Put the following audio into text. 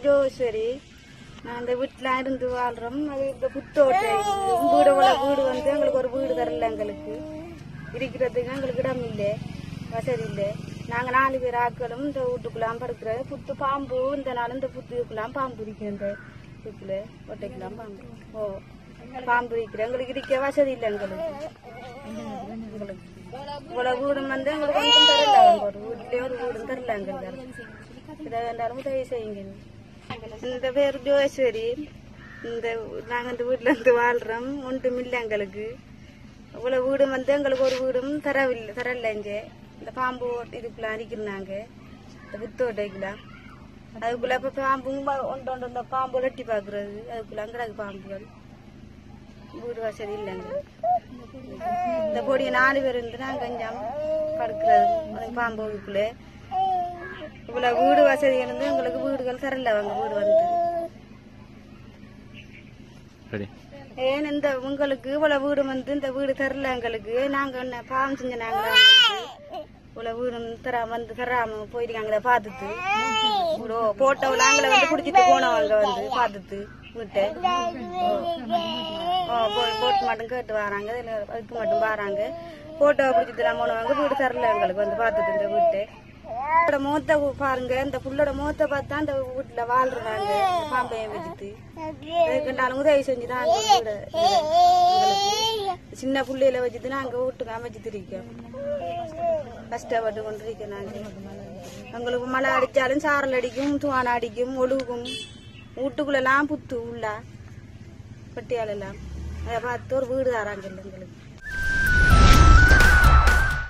ஜோஸ்வரி நான் இந்த வீட்டில் இருந்து வாழ்றோம் அது இந்த புத்தோட்டை வீடு உள்ள வீடு வந்து எங்களுக்கு ஒரு வீடு தரல எங்களுக்கு இருக்கிறதுக்கு எங்களுக்கு இடம் இல்லை வசதி இல்லை நாங்கள் நாலு பேர் ஆட்களும் இந்த வீட்டுக்குள்ளாம் படுக்கிற புத்து பாம்பு இந்த நாள் இந்த புத்துக்குள்ளாம் பாம்பு இருக்கு இந்த வீட்டில் ஒட்டைக்கெல்லாம் பாம்பு ஓ பாம்பு இருக்கிற எங்களுக்கு இருக்க வசதி இல்லை எங்களுக்கு எங்களுக்கு இவ்வளவு வீடும் வந்து எங்களுக்கு ஒன்றும் தரல அவங்க ஒரு வீட்லயே ஒரு வீடும் தரல எங்களுக்கு இதை வேண்டாலும் உதவி செய்யுங்க இந்த பேர் ஜோஸ்வரி இந்த நாங்கள் இந்த வீட்டில் இருந்து வாழ்கிறோம் ஒன்றும் இல்லை எங்களுக்கு இவ்வளோ வீடும் வந்து எங்களுக்கு ஒரு வீடும் தரவில்லை தரல இங்கே இந்த பாம்பு இதுக்குள்ள அரிக்கிறாங்க இந்த புத்தோட்டைக்குலாம் அதுக்குள்ள இப்போ பாம்பும் ப- ஒன்று ஒன்று இந்த பாம்பு வெட்டி பார்க்குறது அதுக்குள்ள கிடக்கு பாம்புகள் வீடு வசதி இல்லைங்க இந்த பொடி நாலு பேர் இருந்து நாங்கள் கொஞ்சம் படுக்கிறது அந்த பாம்பு இதுக்குள்ளே இவ்வளோ வீடு வசதி இருந்து எங்களுக்கு வீடுகள் தரல அவங்க வீடு வந்து ரெடி ஏன் இந்த உங்களுக்கு இவ்வளவு வீடு வந்து இந்த வீடு தரல எங்களுக்கு நாங்க என்ன பாவம் செஞ்ச நாங்க இவ்வளவு வீடு தராம வந்து தராம போயிருக்காங்களே பார்த்துட்டு இவ்வளோ போட்டோ நாங்களே வந்து குடிச்சிட்டு போனவங்க வந்து பார்த்துட்டு வீட்டை ஓ போய் போட்டு மட்டும் கேட்டு வராங்க இதுல அதுக்கு மட்டும் வராங்க போட்டோ பிடிச்சிட்டுலாம் போனவங்க வீடு தரல எங்களுக்கு வந்து பார்த்துட்டு இந்த வீட்டை புள்ளோட முகத்தை பாருங்க இந்த புள்ளோட முகத்தை பார்த்தா அந்த வீட்டுல வாழ்றாங்க பாம்பையும் வச்சுட்டு அதுக்குண்டாலும் உதவி செஞ்சுதான் அந்த வீடு எங்களுக்கு சின்ன புள்ளையில வச்சுட்டு நாங்க வீட்டுக்கு அமைச்சு இருக்கோம் கஷ்டப்பட்டு கொண்டு இருக்கோம் நாங்க எங்களுக்கு மழை அடிச்சாலும் சாரல் அடிக்கும் துவான அடிக்கும் ஒழுகும் வீட்டுக்குள்ளெல்லாம் புத்து உள்ள பட்டியாலெல்லாம் அதை பார்த்து ஒரு வீடு தராங்க எங்களுக்கு